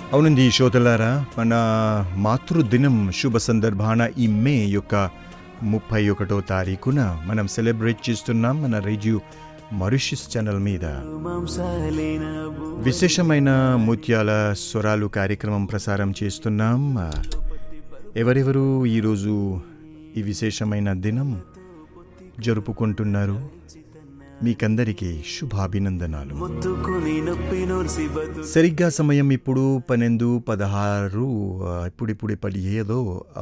అవునండి శ్రోతలారా మన మాతృదినం శుభ సందర్భాన ఈ మే యొక్క ముప్పై ఒకటో తారీఖున మనం సెలబ్రేట్ చేస్తున్నాం మన రేడియో మారిషస్ ఛానల్ మీద విశేషమైన ముత్యాల స్వరాలు కార్యక్రమం ప్రసారం చేస్తున్నాం ఎవరెవరు ఈరోజు ఈ విశేషమైన దినం జరుపుకుంటున్నారు మీకందరికీ శుభాభినందనాలు ముత్తుకుని నొప్పి నోర్సి బతు సరిగ్గా సమయం ఇప్పుడు పన్నెండు పదహారు ఆ, ఇప్పుడిప్పుడు పదిహేదో